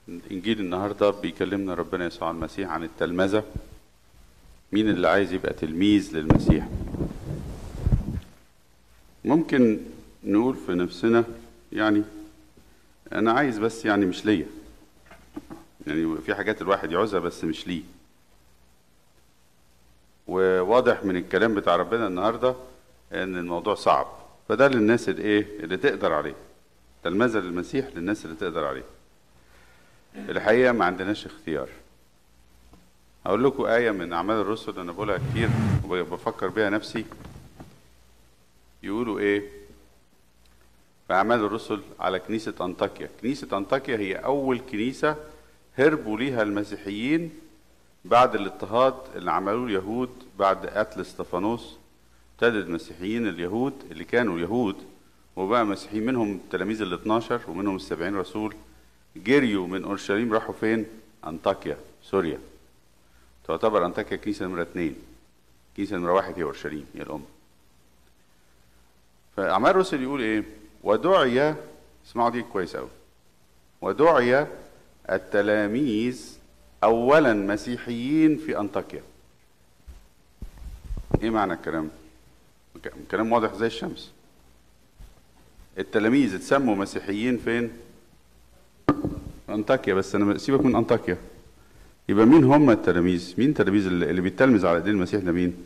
إنجيل النهاردة بيكلمنا ربنا يسوع المسيح عن التلمذة مين اللي عايز يبقى تلميذ للمسيح ممكن نقول في نفسنا يعني أنا عايز بس يعني مش ليا يعني في حاجات الواحد يعوزها بس مش ليه وواضح من الكلام بتاع ربنا النهارده ان الموضوع صعب فده للناس اللي ايه اللي تقدر عليه تلمذة للمسيح للناس اللي تقدر عليه الحقيقة ما عندناش اختيار أقول لكم آية من أعمال الرسل أنا بقولها كتير وبفكر بيها نفسي يقولوا إيه في أعمال الرسل على كنيسة أنطاكيا كنيسة أنطاكيا هي أول كنيسة هربوا ليها المسيحيين بعد الاضطهاد اللي عملوه اليهود بعد قتل استفانوس ابتدى المسيحيين اليهود اللي كانوا يهود وبقى مسيحيين منهم التلاميذ ال 12 ومنهم السبعين رسول جريوا من اورشليم راحوا فين؟ انطاكيا سوريا تعتبر انطاكيا كنيسه نمره اثنين كنيسه نمره واحد هي اورشليم هي الام فاعمال الرسل يقول ايه؟ ودعي اسمعوا دي كويس قوي ودعي التلاميذ اولا مسيحيين في انطاكيا ايه معنى الكلام كلام واضح زي الشمس التلاميذ اتسموا مسيحيين فين انطاكيا بس انا سيبك من انطاكيا يبقى مين هم التلاميذ مين التلاميذ اللي بيتلمذ على دين المسيح ده مين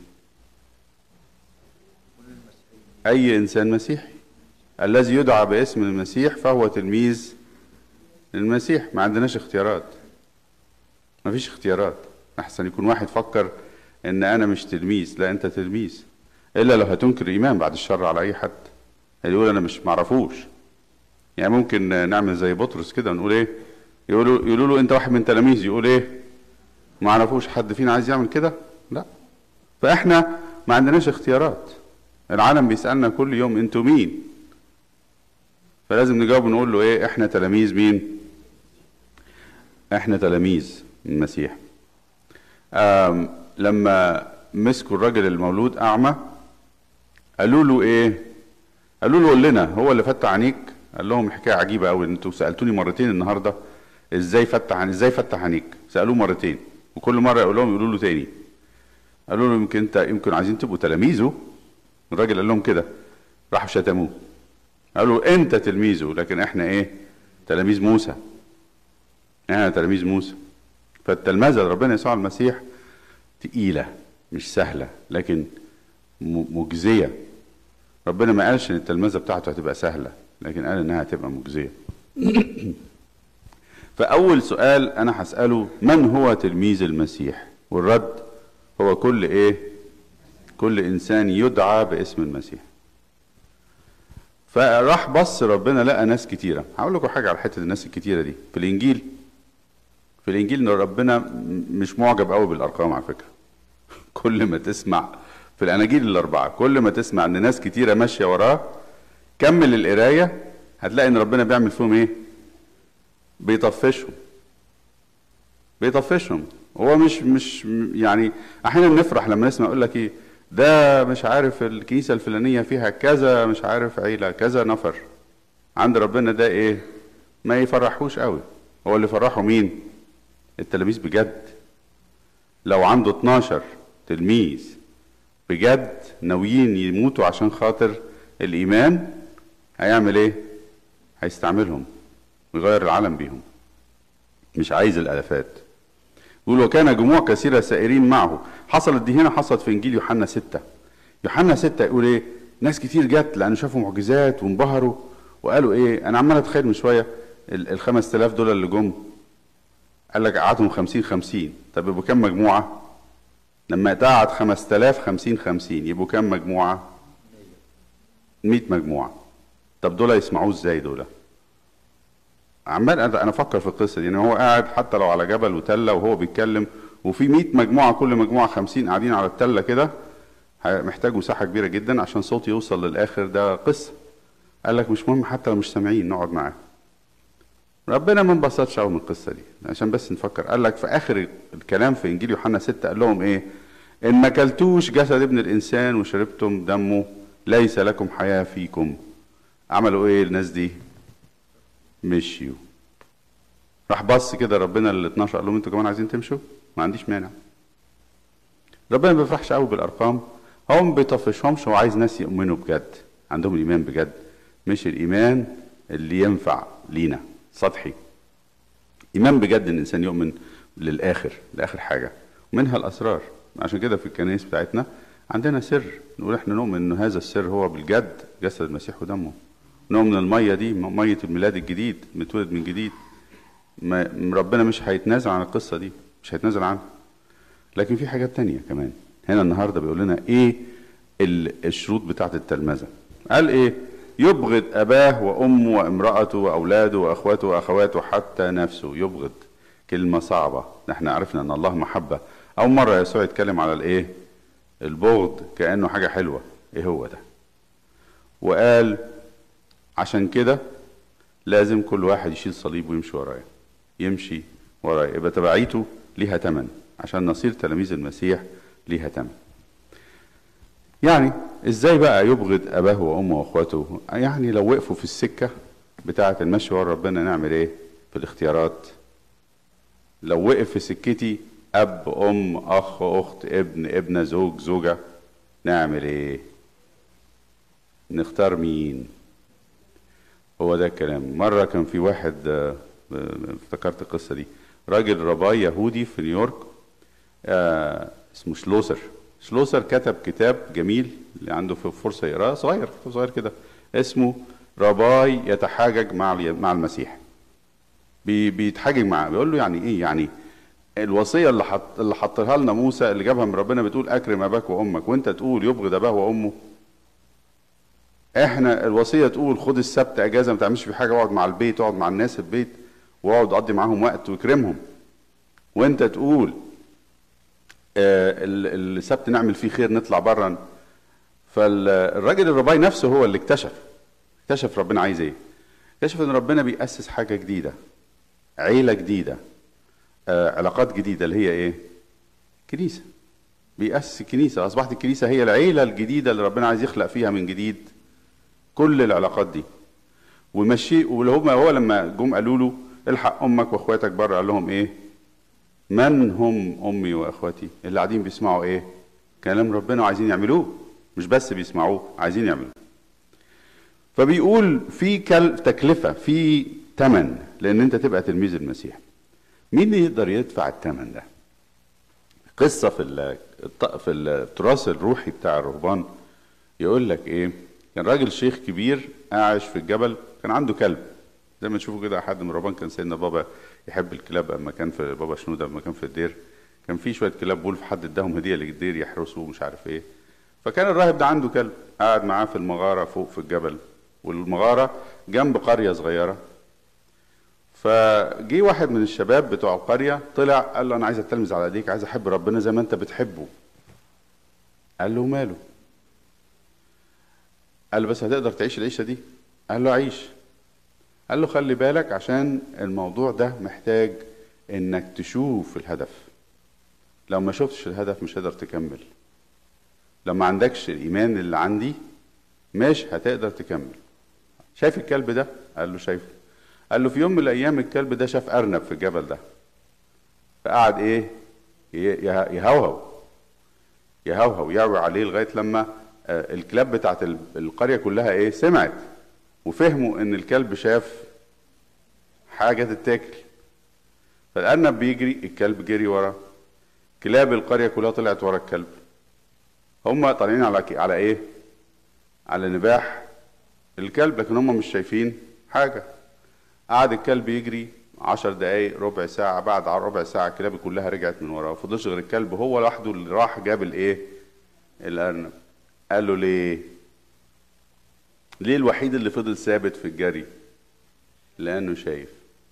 اي انسان مسيحي الذي يدعى باسم المسيح فهو تلميذ للمسيح ما عندناش اختيارات ما فيش اختيارات احسن يكون واحد فكر ان انا مش تلميذ لا انت تلميذ الا لو هتنكر ايمان بعد الشر على اي حد يقول انا مش معرفوش يعني ممكن نعمل زي بطرس كده ونقول ايه يقولوا يقولوا له انت واحد من تلاميذ يقول ايه ما عرفوش حد فينا عايز يعمل كده لا فاحنا ما عندناش اختيارات العالم بيسالنا كل يوم انتوا مين فلازم نجاوب ونقول له ايه احنا تلاميذ مين احنا تلاميذ المسيح لما مسكوا الراجل المولود اعمى قالوا له ايه قالوا له قول لنا هو اللي فتح عينيك قال لهم الحكايه عجيبه قوي انتوا سالتوني مرتين النهارده ازاي فتح عن ازاي فتح عينيك سالوه مرتين وكل مره يقول لهم يقولوا له تاني قالوا له يمكن انت يمكن عايزين تبقوا تلاميذه الراجل قال لهم كده راحوا شتموه قالوا انت تلميذه لكن احنا ايه تلاميذ موسى احنا تلاميذ موسى فالتلمذه لربنا يسوع المسيح تقيله مش سهله لكن مجزيه ربنا ما قالش ان التلمذه بتاعته هتبقى سهله لكن قال انها هتبقى مجزيه فاول سؤال انا هساله من هو تلميذ المسيح والرد هو كل ايه كل انسان يدعى باسم المسيح فراح بص ربنا لقى ناس كتيره هقول لكم حاجه على حته الناس الكتيره دي في الانجيل في الانجيل ان ربنا مش معجب قوي بالارقام على فكره كل ما تسمع في الاناجيل الاربعه كل ما تسمع ان ناس كتيره ماشيه وراه كمل القرايه هتلاقي ان ربنا بيعمل فيهم ايه بيطفشهم بيطفشهم هو مش مش يعني احيانا نفرح لما نسمع يقول لك ايه ده مش عارف الكنيسه الفلانيه فيها كذا مش عارف عيله كذا نفر عند ربنا ده ايه ما يفرحوش قوي هو اللي فرحه مين التلاميذ بجد لو عنده 12 تلميذ بجد ناويين يموتوا عشان خاطر الايمان هيعمل ايه هيستعملهم ويغير العالم بيهم مش عايز الالافات يقول وكان جموع كثيره سائرين معه حصلت دي هنا حصلت في انجيل يوحنا ستة يوحنا ستة يقول ايه ناس كتير جت لانه شافوا معجزات وانبهروا وقالوا ايه انا عمال اتخيل من شويه ال 5000 دول اللي جم قال لك قعدهم 50 50 طب يبقوا كام مجموعه لما تقعد 5000 50 50 يبقوا كام مجموعه 100 مجموعه طب دول يسمعوه ازاي دول عمال انا افكر في القصه دي ان هو قاعد حتى لو على جبل وتله وهو بيتكلم وفي 100 مجموعه كل مجموعه 50 قاعدين على التله كده محتاج مساحه كبيره جدا عشان صوت يوصل للاخر ده قصه قال لك مش مهم حتى لو مش سامعين نقعد معاه ربنا ما انبسطش قوي من القصه دي عشان بس نفكر قال لك في اخر الكلام في انجيل يوحنا 6 قال لهم ايه ان ما اكلتوش جسد ابن الانسان وشربتم دمه ليس لكم حياه فيكم عملوا ايه الناس دي مشيوا راح بص كده ربنا ال 12 قال لهم انتوا كمان عايزين تمشوا ما عنديش مانع ربنا ما بيفرحش قوي بالارقام هو ما بيطفشهمش هو عايز ناس يؤمنوا بجد عندهم الايمان بجد مش الايمان اللي ينفع لينا سطحي ايمان بجد ان الانسان يؤمن للاخر لاخر حاجه ومنها الاسرار عشان كده في الكنائس بتاعتنا عندنا سر نقول احنا نؤمن ان هذا السر هو بالجد جسد المسيح ودمه نؤمن الميه دي ميه الميلاد الجديد متولد من جديد ما ربنا مش هيتنازل عن القصه دي مش هيتنازل عنها لكن في حاجات تانية كمان هنا النهارده بيقول لنا ايه الشروط بتاعت التلمذه قال ايه يبغض اباه وامه وامراته واولاده واخواته واخواته حتى نفسه يبغض كلمه صعبه احنا عرفنا ان الله محبه اول مره يسوع يتكلم على الايه البغض كانه حاجه حلوه ايه هو ده وقال عشان كده لازم كل واحد يشيل صليب ويمشي ورايا يمشي ورايا يبقى تبعيته ليها تمن عشان نصير تلاميذ المسيح ليها تمن يعني ازاي بقى يبغض اباه وامه واخواته يعني لو وقفوا في السكه بتاعه المشي ورا ربنا نعمل ايه في الاختيارات لو وقف في سكتي اب ام اخ اخت ابن ابنه زوج زوجه نعمل ايه نختار مين هو ده الكلام مره كان في واحد افتكرت القصه دي راجل رباي يهودي في نيويورك آه اسمه شلوسر شلوسر كتب كتاب جميل اللي عنده فرصه يقراه صغير كتاب صغير كده اسمه رباي يتحاجج مع مع المسيح بي بيتحاجج معاه بيقول له يعني ايه يعني الوصيه اللي حط اللي حطها لنا موسى اللي جابها من ربنا بتقول اكرم اباك وامك وانت تقول يبغض اباه وامه احنا الوصيه تقول خد السبت اجازه ما تعملش في حاجه اقعد مع البيت اقعد مع الناس في البيت واقعد اقضي معاهم وقت واكرمهم وانت تقول آه السبت نعمل فيه خير نطلع بره فالراجل الرباي نفسه هو اللي اكتشف اكتشف ربنا عايز ايه اكتشف ان ربنا بيأسس حاجه جديده عيله جديده آه علاقات جديده اللي هي ايه كنيسه بيأسس كنيسه اصبحت الكنيسه هي العيله الجديده اللي ربنا عايز يخلق فيها من جديد كل العلاقات دي ومشي واللي هم هو لما جم قالوا له الحق امك واخواتك بره قال لهم ايه من هم امي واخواتي اللي قاعدين بيسمعوا ايه كلام ربنا وعايزين يعملوه مش بس بيسمعوه عايزين يعملوه فبيقول في تكلفه في ثمن لان انت تبقى تلميذ المسيح مين يقدر يدفع الثمن ده قصه في في التراث الروحي بتاع الرهبان يقول لك ايه كان راجل شيخ كبير عايش في الجبل كان عنده كلب زي ما تشوفوا كده حد من الرهبان كان سيدنا بابا يحب الكلاب اما كان في بابا شنوده اما كان في الدير كان في شويه كلاب وولف حد اداهم هديه للدير يحرسوا ومش عارف ايه فكان الراهب ده عنده كلب قاعد معاه في المغاره فوق في الجبل والمغاره جنب قريه صغيره فجي واحد من الشباب بتوع القريه طلع قال له انا عايز اتلمذ على ايديك عايز احب ربنا زي ما انت بتحبه قال له ماله قال له بس هتقدر تعيش العيشه دي قال له عيش قال له خلي بالك عشان الموضوع ده محتاج انك تشوف الهدف لو ما شفتش الهدف مش هتقدر تكمل لو ما عندكش الايمان اللي عندي مش هتقدر تكمل شايف الكلب ده قال له شايفه قال له في يوم من الايام الكلب ده شاف ارنب في الجبل ده فقعد ايه يهوهو يهوهو يعوي عليه لغايه لما الكلاب بتاعت القريه كلها ايه سمعت وفهموا ان الكلب شاف حاجه تتاكل فالارنب بيجري الكلب جري ورا كلاب القريه كلها طلعت ورا الكلب هم طالعين على على ايه على نباح الكلب لكن هم مش شايفين حاجه قعد الكلب يجري عشر دقايق ربع ساعة بعد ربع ساعة الكلاب كلها رجعت من وراه فضلش غير الكلب هو لوحده اللي راح جاب الايه الأرنب قال له ليه ليه الوحيد اللي فضل ثابت في الجري لأنه شايف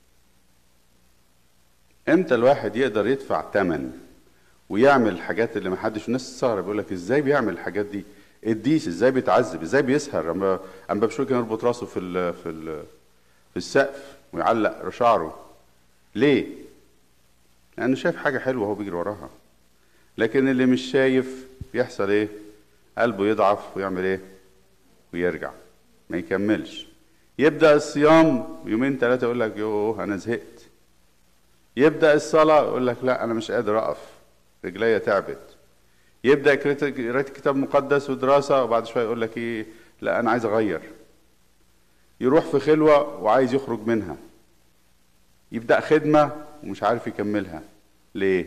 امتى الواحد يقدر يدفع ثمن ويعمل الحاجات اللي ما حدش الناس تستغرب يقول لك ازاي بيعمل الحاجات دي الديس ازاي بيتعذب ازاي بيسهر اما اما بشوف كان يربط راسه في ال في ال في السقف ويعلق شعره ليه لانه شايف حاجه حلوه هو بيجري وراها لكن اللي مش شايف يحصل ايه قلبه يضعف ويعمل ايه ويرجع ما يكملش يبدا الصيام يومين ثلاثه يقول لك يوه انا زهقت يبدا الصلاه يقول لك لا انا مش قادر اقف رجليا تعبت يبدا قرايه الكتاب المقدس ودراسه وبعد شويه يقول لك ايه لا انا عايز اغير يروح في خلوه وعايز يخرج منها يبدا خدمه ومش عارف يكملها ليه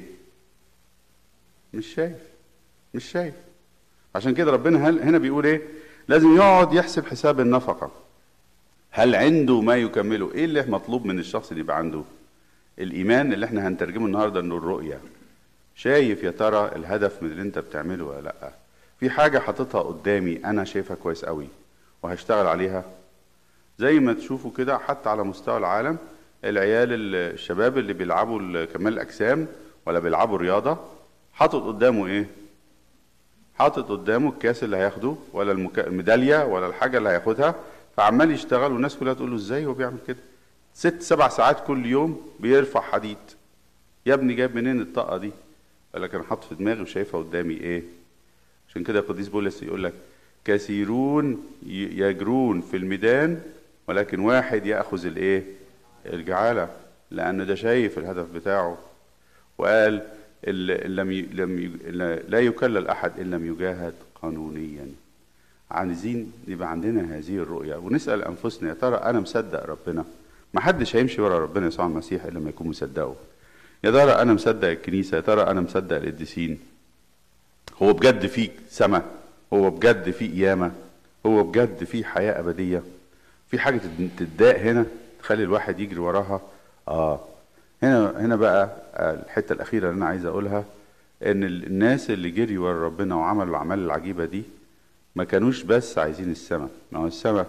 مش شايف مش شايف عشان كده ربنا هنا بيقول ايه لازم يقعد يحسب حساب النفقه هل عنده ما يكمله ايه اللي مطلوب من الشخص اللي يبقى عنده الايمان اللي احنا هنترجمه النهارده انه الرؤيه شايف يا ترى الهدف من اللي انت بتعمله ولا لا في حاجه حاططها قدامي انا شايفها كويس قوي وهشتغل عليها زي ما تشوفوا كده حتى على مستوى العالم العيال الشباب اللي بيلعبوا كمال الاجسام ولا بيلعبوا رياضه حاطط قدامه ايه حاطط قدامه الكاس اللي هياخده ولا الميداليه ولا الحاجه اللي هياخدها فعمال يشتغل والناس كلها تقول له ازاي هو بيعمل كده ست سبع ساعات كل يوم بيرفع حديد يا ابني جايب منين الطاقه دي قال لك انا حاطط في دماغي وشايفها قدامي ايه عشان كده القديس بولس يقول لك كثيرون يجرون في الميدان ولكن واحد ياخذ الايه الجعاله لان ده شايف الهدف بتاعه وقال لم لم لا يكلل احد ان لم يجاهد قانونيا عايزين يبقى عندنا هذه الرؤيه ونسال انفسنا يا ترى انا مصدق ربنا ما حدش هيمشي ورا ربنا يسوع المسيح الا لما يكون مصدقه يا ترى انا مصدق الكنيسه يا ترى انا مصدق القديسين هو بجد في سماء هو بجد في قيامه هو بجد في حياه ابديه في حاجه تتضايق هنا تخلي الواحد يجري وراها اه هنا هنا بقى الحته الاخيره اللي انا عايز اقولها ان الناس اللي جري ورا ربنا وعملوا الاعمال العجيبه دي ما كانوش بس عايزين السماء ما هو السماء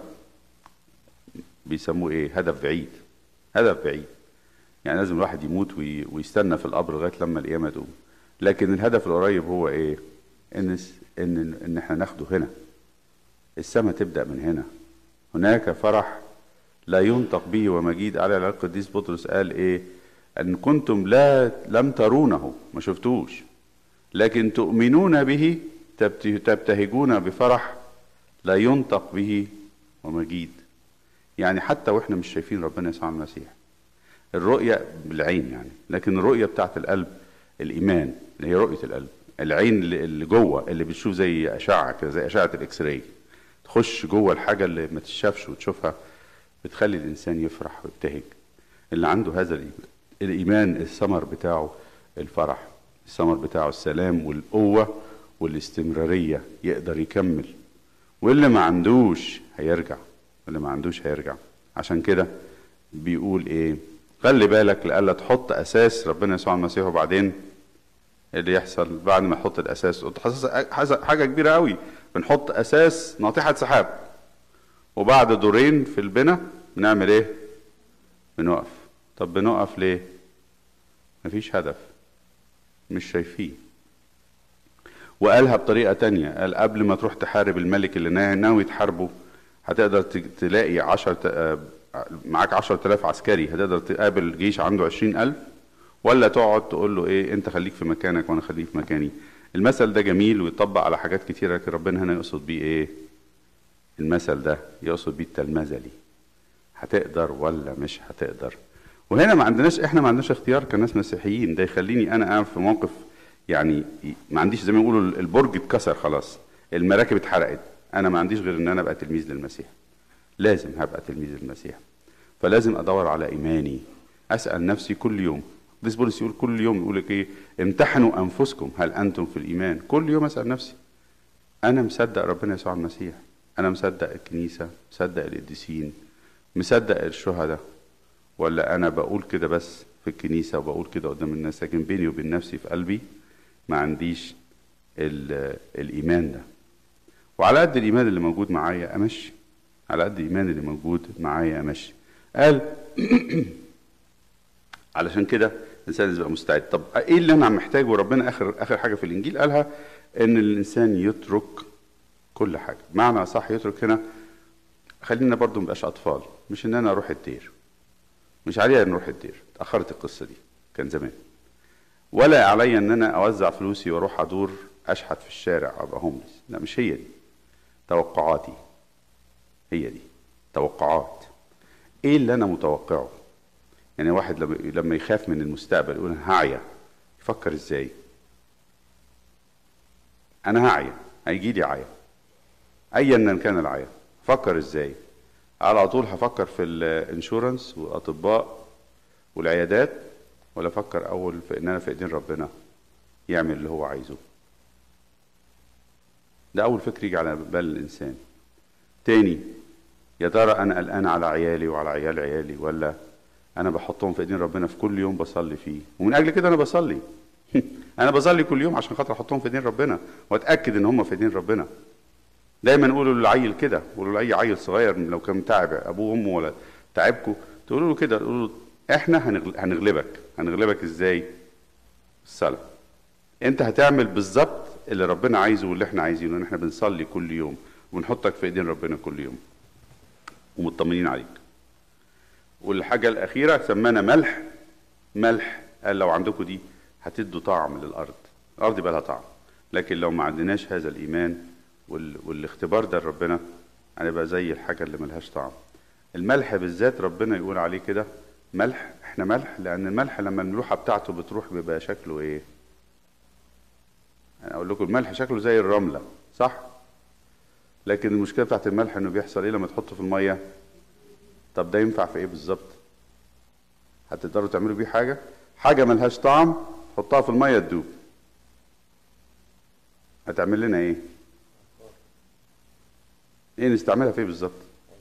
بيسموه ايه هدف بعيد هدف بعيد يعني لازم الواحد يموت ويستنى في القبر لغايه لما القيامه تقوم لكن الهدف القريب هو ايه ان ان ان احنا ناخده هنا السماء تبدا من هنا هناك فرح لا ينطق به ومجيد على القديس بطرس قال ايه ان كنتم لا لم ترونه ما شفتوش لكن تؤمنون به تبتهجون بفرح لا ينطق به ومجيد يعني حتى واحنا مش شايفين ربنا يسوع المسيح الرؤية بالعين يعني لكن الرؤية بتاعت القلب الإيمان اللي هي رؤية القلب العين اللي جوه اللي بتشوف زي أشعة كده زي أشعة الإكس راي تخش جوه الحاجة اللي ما تشافش وتشوفها بتخلي الإنسان يفرح ويبتهج اللي عنده هذا الإيمان الثمر بتاعه الفرح الثمر بتاعه السلام والقوة والاستمرارية يقدر يكمل واللي ما عندوش هيرجع واللي ما عندوش هيرجع عشان كده بيقول ايه خلي بالك لألا تحط أساس ربنا يسوع المسيح وبعدين اللي يحصل بعد ما تحط الأساس حاجة كبيرة قوي بنحط أساس ناطحة سحاب وبعد دورين في البناء بنعمل ايه بنقف طب بنقف ليه مفيش هدف مش شايفين وقالها بطريقة تانية قال قبل ما تروح تحارب الملك اللي ناوي تحاربه هتقدر تلاقي عشر معاك عشر تلاف عسكري هتقدر تقابل جيش عنده عشرين ألف ولا تقعد تقول له ايه انت خليك في مكانك وانا خليك في مكاني المثل ده جميل ويطبق على حاجات كتيرة لكن ربنا هنا يقصد بيه ايه المثل ده يقصد بيه التلمذلي هتقدر ولا مش هتقدر وهنا ما عندناش احنا ما عندناش اختيار كناس مسيحيين ده يخليني انا قاعد في موقف يعني ما عنديش زي ما يقولوا البرج اتكسر خلاص المراكب اتحرقت انا ما عنديش غير ان انا ابقى تلميذ للمسيح لازم هبقى تلميذ للمسيح فلازم ادور على ايماني اسال نفسي كل يوم قديس بولس يقول كل يوم يقول لك ايه امتحنوا انفسكم هل انتم في الايمان كل يوم اسال نفسي انا مصدق ربنا يسوع المسيح انا مصدق الكنيسه مصدق القديسين مصدق الشهداء ولا انا بقول كده بس في الكنيسه وبقول كده قدام الناس لكن بيني وبين نفسي في قلبي ما عنديش الايمان ده وعلى قد الايمان اللي موجود معايا امشي على قد الايمان اللي موجود معايا امشي قال علشان كده الانسان لازم يبقى مستعد طب ايه اللي انا محتاجه ربنا اخر اخر حاجه في الانجيل قالها ان الانسان يترك كل حاجه معنى صح يترك هنا خلينا برضو مبقاش اطفال مش ان انا اروح الدير مش عليا نروح الدير اتاخرت القصه دي كان زمان ولا عليا ان انا اوزع فلوسي واروح ادور اشحت في الشارع ابقى هوملس لا مش هي دي توقعاتي هي دي توقعات ايه اللي انا متوقعه يعني واحد لما لما يخاف من المستقبل يقول انا هعيا يفكر ازاي انا هعيا هيجي لي عيا ايا كان العيا فكر ازاي على طول هفكر في الانشورنس والاطباء والعيادات ولا افكر اول في ان انا في ايدين ربنا يعمل اللي هو عايزه ده اول فكر يجي على بال الانسان تاني يا ترى انا قلقان على عيالي وعلى عيال عيالي ولا انا بحطهم في ايدين ربنا في كل يوم بصلي فيه ومن اجل كده انا بصلي انا بصلي كل يوم عشان خاطر احطهم في ايدين ربنا واتاكد ان هم في ايدين ربنا دايما قولوا للعيل كده قولوا لاي عيل صغير لو كان تعب ابوه وامه ولا تعبكم تقولوا له كده تقولوا له احنا هنغلبك هنغلبك ازاي الصلاه انت هتعمل بالظبط اللي ربنا عايزه واللي احنا عايزينه ان احنا بنصلي كل يوم ونحطك في ايدين ربنا كل يوم ومطمنين عليك والحاجة الأخيرة سمانا ملح ملح قال لو عندكم دي هتدوا طعم للأرض الأرض يبقى لها طعم لكن لو ما عندناش هذا الإيمان وال... والاختبار ده لربنا هنبقى زي الحاجة اللي ملهاش طعم الملح بالذات ربنا يقول عليه كده ملح احنا ملح لأن الملح لما الملوحة بتاعته بتروح بيبقى شكله ايه أنا أقول لكم الملح شكله زي الرملة صح لكن المشكلة بتاعت الملح إنه بيحصل إيه لما تحطه في المية طب ده ينفع في ايه بالظبط هتقدروا تعملوا بيه حاجه حاجه ملهاش طعم حطها في الميه تدوب هتعمل لنا ايه ايه نستعملها في ايه بالظبط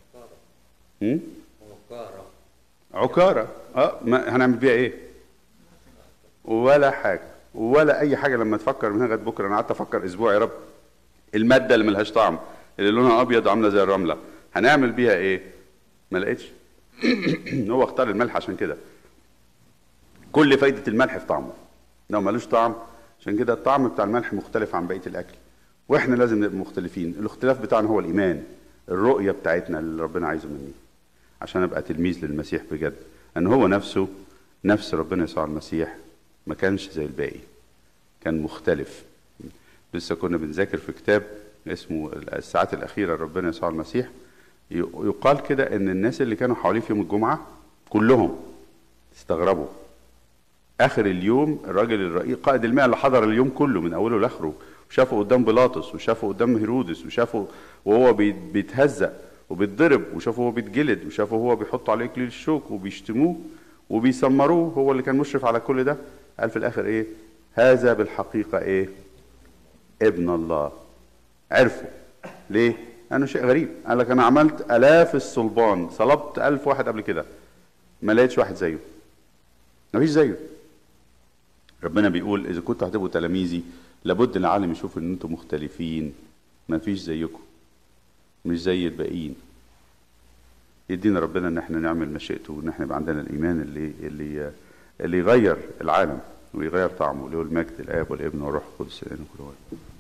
عكارة عكاره اه ما هنعمل بيها ايه ولا حاجه ولا اي حاجه لما تفكر منها لغايه بكره انا قعدت افكر اسبوع يا رب الماده اللي ملهاش طعم اللي لونها ابيض عامله زي الرمله هنعمل بيها ايه ما لقيتش هو اختار الملح عشان كده كل فايدة الملح في طعمه لو ملوش طعم عشان كده الطعم بتاع الملح مختلف عن بقية الأكل واحنا لازم نبقى مختلفين الاختلاف بتاعنا هو الإيمان الرؤية بتاعتنا اللي ربنا عايزه مني عشان أبقى تلميذ للمسيح بجد أن هو نفسه نفس ربنا يسوع المسيح ما كانش زي الباقي كان مختلف لسه كنا بنذاكر في كتاب اسمه الساعات الأخيرة ربنا يسوع المسيح يقال كده ان الناس اللي كانوا حواليه في يوم الجمعه كلهم استغربوا اخر اليوم الراجل الرئيس قائد المئة اللي حضر اليوم كله من اوله لاخره وشافه قدام بيلاطس وشافه قدام هيرودس وشافه وهو بيتهزق وبيتضرب وشافه وهو بيتجلد وشافه وهو بيحطوا عليه اكليل الشوك وبيشتموه وبيسمروه هو اللي كان مشرف على كل ده قال في الاخر ايه هذا بالحقيقه ايه ابن الله عرفوا ليه لانه شيء غريب قال لك انا عملت الاف الصلبان صلبت الف واحد قبل كده ما لقيتش واحد زيه ما فيش زيه ربنا بيقول اذا كنتوا هتبقوا تلاميذي لابد العالم يشوف ان انتم مختلفين ما فيش زيكم مش زي الباقيين يدينا ربنا ان احنا نعمل مشيئته وان احنا يبقى عندنا الايمان اللي اللي اللي يغير العالم ويغير طعمه اللي هو المجد الاب والابن والروح القدس الان كل واحد